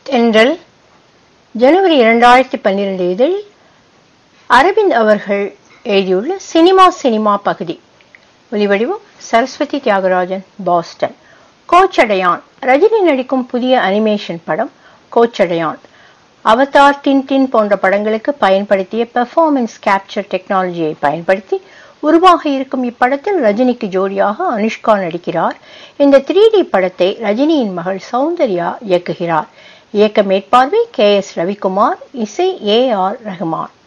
தென்றல் ஜனவரி இரண்டாயிரத்தி பன்னிரண்டு இதழில் அரவிந்த் அவர்கள் எழுதியுள்ள சினிமா சினிமா பகுதி ஒலிவடிவம் சரஸ்வதி தியாகராஜன் பாஸ்டன் கோச்சடையான் ரஜினி நடிக்கும் புதிய அனிமேஷன் படம் கோச்சடையான் அவதார் டின் போன்ற படங்களுக்கு பயன்படுத்திய பெர்ஃபார்மன்ஸ் கேப்சர் டெக்னாலஜியை பயன்படுத்தி உருவாக இருக்கும் இப்படத்தில் ரஜினிக்கு ஜோடியாக அனுஷ்கா நடிக்கிறார் இந்த த்ரீ டி படத்தை ரஜினியின் மகள் சௌந்தர்யா இயக்குகிறார் இயக்க மேற்பார்வை கே எஸ் ரவிக்குமார் இசை ஏ ஆர் ரஹ்மான்